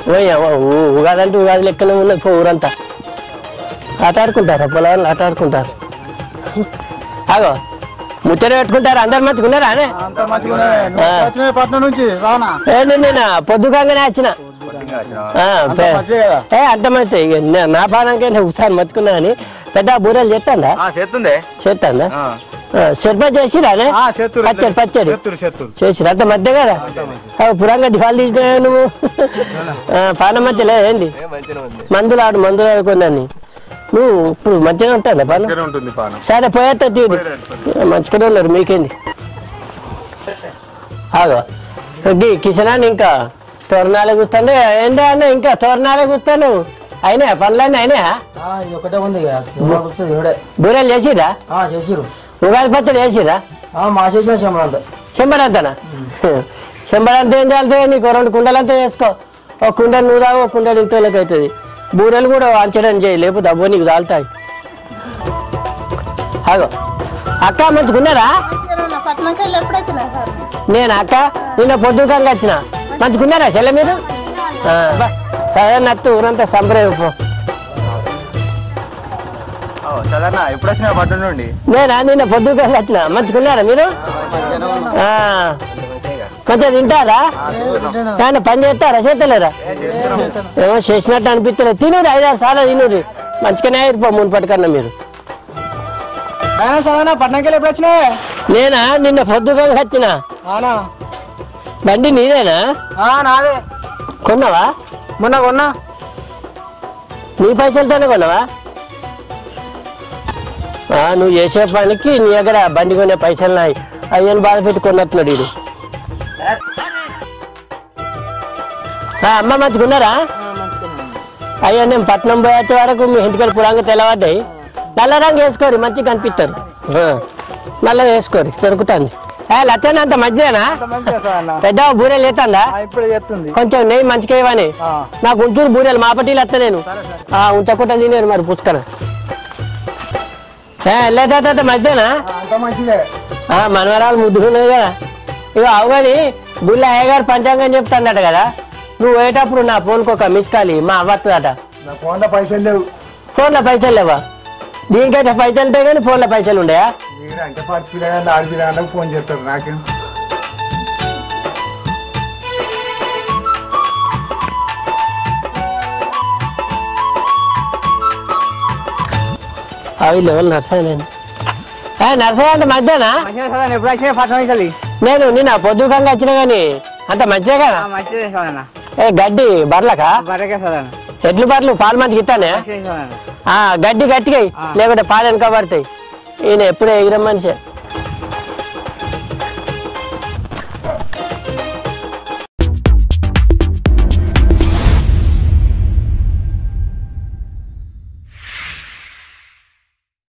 పోయావా ఉగాది అంటే ఉగాది లెక్కనే ఉన్నది పో ఊరంతా ఆట ఆడుకుంటారా పొలాలు ఆట ఆడుకుంటారు అగో ముచ్చట పెట్టుకుంటారు అందరు మంచుకున్నారా అనే అంత మంచిగా వచ్చిన పట్నం నుంచి రానా ఏంటి నేను పొద్దుగానే వచ్చిన ఆ, పే- మంచిగా కదా ఏ అంత మంచి ఇక నా- నా పానానికే నేను ఒకసారి మర్చుకున్నా అని పెద్ద బూరెలు చేస్తాందా చేస్తుందే చేస్తాందా షర్బ చేసిరానే ఆ, చేత్తురు. పచ్చడి పచ్చడి చెత్తురు చెత్తురు చేసిరు అంత మధ్య కదా ఆ, పురంగా దివాళి తీసినా నువ్వు ఆ, పానం మధ్యలే ఏంది మందులు ఆడు మందులు ఆడుకున్నాను నువ్వు ఇప్పుడు మంచిగా ఉంటాను పానం దగ్గర ఉంటుంది పానం సరే పోయేస్తా తీరు మంచిగానే ఉన్నారు మీకేంది ఆగో గీ కిషనాన్ని ఇంకా తోరణాలే కూస్తాను ఏంటో అన్న ఇంకా తోరణాలే కూస్తాను అయినా పనులన్నీ అయినా ఇది ఒకటే ఉంది ఇక. ఎవరో వస్తుంది ఇవిడే. బూరెలు చేసిరా ఆ చేసిరు ఉగాది పచ్చడి చేసిరా ఆ, మా చేసిన శంబరంతా చెంబడంతనా చెంబడంతా ఏం చేయాలి నీకు రెండు కుండలంతా వేసుకో ఒక కుండ నువ్వు తాగు ఒక కుండ ఇంతలోకి అవుతుంది బూరెలు కూడా వంచడం చేయి లేకపోతే అబ్బో నీకు చాలుతాయి ఆగో అక్క మంచుకున్నారా పట్నంకి వెళ్ళి ఎప్పుడైతున్నా సార్ నేను అక్క నిన్న పొద్దుకంగా వచ్చిన మంచుకున్నారా చెల్లె మీరు ఆ, బా. సరే నత్తు ఊరంతా సంప్రదింపు పో. సాధారణ ఎప్పుడు వచ్చిన పట్టు నుండి నేనా నిన్న పొద్దుకంగా వచ్చిన మంచుకున్నారా మీరు ఆ. కొంచెం తింటారా కానీ పని చేస్తారా చేస్తలేరా ఏమో చేసినట్టు అనిపిస్తలేదు తినరు ఐదారు సార్లు తినరు మంచిగానే అయిపో మునుపటి కన్నా మీరు అయినా సరే పట్నంకి వెళ్ళి ఎప్పుడు వచ్చినావే నేనా నిన్న పొద్దుగా వచ్చిన అవునా బండి నీదేనా ఆ, నాదే కొన్నావా మొన్న కొన్నా నీ పైసలతోనే కొన్నావా ఆ, నువ్వు చేసే పనికి నీ దగ్గర బండి కొనే పైసలు నాయి అయ్యని బాధ పెట్టి కొన్నట్టున్నాడు వీడు ఆ, అమ్మ మంచుకున్నారా అయ్యా నేను పట్నం పోయి వచ్చే వరకు మీ ఇంటికి పురాంగా తెల్లవాడ్డాయి నల్ల రంగు వేసుకోరు మంచిగా కనిపిస్తారు ఆ, నల్లగా వేసుకోరు దొరుకుతుంది ఏ లచ్చన్న అంత మంచిదేనా పెద్ద బూరెలు లేతందా ఇప్పుడు చెప్తుంది కొంచెం నెయ్యి మంచిగా ఇవ్వని నాకు ఉంచూరు బూరెలు మా పట్టీలు వస్తా నేను ఆ, ఉంచకుండా తినేరు మరి పుష్కర వెళ్ళేట మధ్యనా అంత మంచిదే ఆ, మనవరాలు ముద్దులు ఉన్నది కదా ఇక అవని గుళ్ళ అయ్యగారు పంచాంగం చెప్తాడట కదా నువ్వు పోయేటప్పుడు నా ఫోన్కి ఒక మిస్ కాలి మా అవ్వట్లట నా ఫోన్లో పైసలు లేవు ఫోన్లో పైసలు లేవా దీనికైతే పైసలు ఉంటాయి కానీ ఫోన్లో పైసలు ఉండయా మీరు అంటే పార్టీ పిల్లగాళ్ళు ఆడి పిల్లగాళ్ళకి ఫోన్ చేస్తారు నాకేం అవి లెవెల్ నర్సయ్య నేను ఏ నర్సయ్య అంటే మధ్యనా ఎప్పుడు వచ్చినా పట్నం నుంచి నేను నిన్న పొద్దుకంగా వచ్చిన కానీ అంత మంచిదే కదా మంచిదే సదన్న ఏ గడ్డి బర్లకా బరకే సదన్న ఎడ్లు బర్లు పాలు మందికి ఇస్తానే సదన్న ఆ గడ్డి గట్టిగా లేకుంటే పాలు వెనక పడతాయి ఈయన ఎప్పుడే ఎగిరం మనిషి